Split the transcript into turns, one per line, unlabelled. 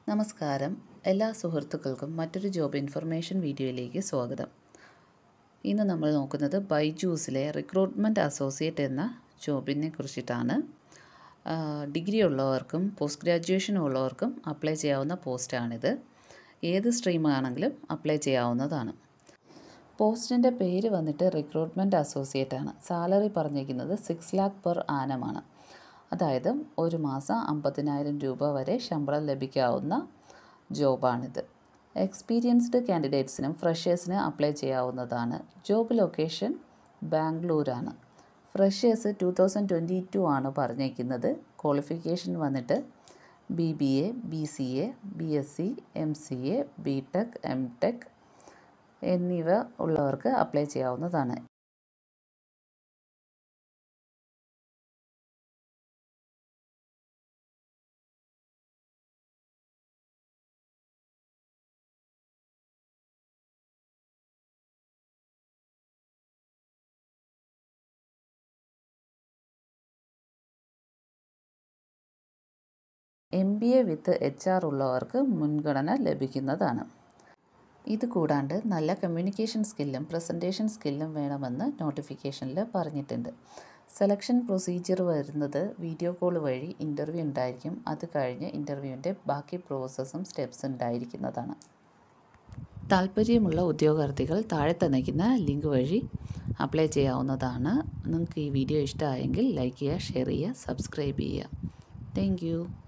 നമസ്കാരം എല്ലാ സുഹൃത്തുക്കൾക്കും മറ്റൊരു ജോബ് ഇൻഫർമേഷൻ വീഡിയോയിലേക്ക് സ്വാഗതം ഇന്ന് നമ്മൾ നോക്കുന്നത് ബൈജൂസിലെ റിക്രൂട്ട്മെൻറ്റ് അസോസിയേറ്റ് എന്ന ജോബിനെ കുറിച്ചിട്ടാണ് ആ, ഡിഗ്രി ഉള്ളവർക്കും പോസ്റ്റ് ഗ്രാജുവേഷൻ ഉള്ളവർക്കും അപ്ലൈ ചെയ്യാവുന്ന പോസ്റ്റാണിത് ഏത് സ്ട്രീം ആണെങ്കിലും അപ്ലൈ ചെയ്യാവുന്നതാണ് പോസ്റ്റിൻ്റെ പേര് വന്നിട്ട് റിക്രൂട്ട്മെൻറ്റ് അസോസിയേറ്റ് ആണ് സാലറി പറഞ്ഞിരിക്കുന്നത് സിക്സ് ലാക്ക് പെർ ആനമാണ് അതായത് ഒരു മാസം അമ്പതിനായിരം രൂപ വരെ ശമ്പളം ലഭിക്കാവുന്ന ജോബാണിത് എക്സ്പീരിയൻസ്ഡ് കാൻഡിഡേറ്റ്സിനും ഫ്രഷേഴ്സിനും അപ്ലൈ ചെയ്യാവുന്നതാണ് ജോബ് ലൊക്കേഷൻ ബാംഗ്ലൂരാണ് freshers two thousand twenty two ആണ് പറഞ്ഞേക്കുന്നത് ക്വാളിഫിക്കേഷൻ വന്നിട്ട് B B A B C A B S C M C A B tech M tech എന്നിവ ഉള്ളവർക്ക് അപ്ലൈ ചെയ്യാവുന്നതാണ് M B A with H R ഉള്ളവർക്ക് മുൻഗണന ലഭിക്കുന്നതാണ് ഇത് കൂടാണ്ട് നല്ല കമ്മ്യൂണിക്കേഷൻ സ്കില്ലും പ്രസൻറ്റേഷൻ സ്കില്ലും വേണമെന്ന് നോട്ടിഫിക്കേഷനിൽ പറഞ്ഞിട്ടുണ്ട് സെലക്ഷൻ പ്രൊസീജിയർ വരുന്നത് വീഡിയോ കോൾ വഴി ഇൻ്റർവ്യൂ ഉണ്ടായിരിക്കും അത് കഴിഞ്ഞ് ഇൻ്റർവ്യൂവിൻ്റെ ബാക്കി പ്രോസസ്സും സ്റ്റെപ്സ് ഉണ്ടായിരിക്കുന്നതാണ് താല്പര്യമുള്ള ഉദ്യോഗാർത്ഥികൾ താഴെ തന്നിരിക്കുന്ന ലിങ്ക് വഴി അപ്ലൈ ചെയ്യാവുന്നതാണ് നിങ്ങൾക്ക് ഈ വീഡിയോ ഇഷ്ടമായെങ്കിൽ ലൈക്ക് ചെയ്യുക ഷെയർ ചെയ്യുക സബ്സ്ക്രൈബ് ചെയ്യുക താങ്ക്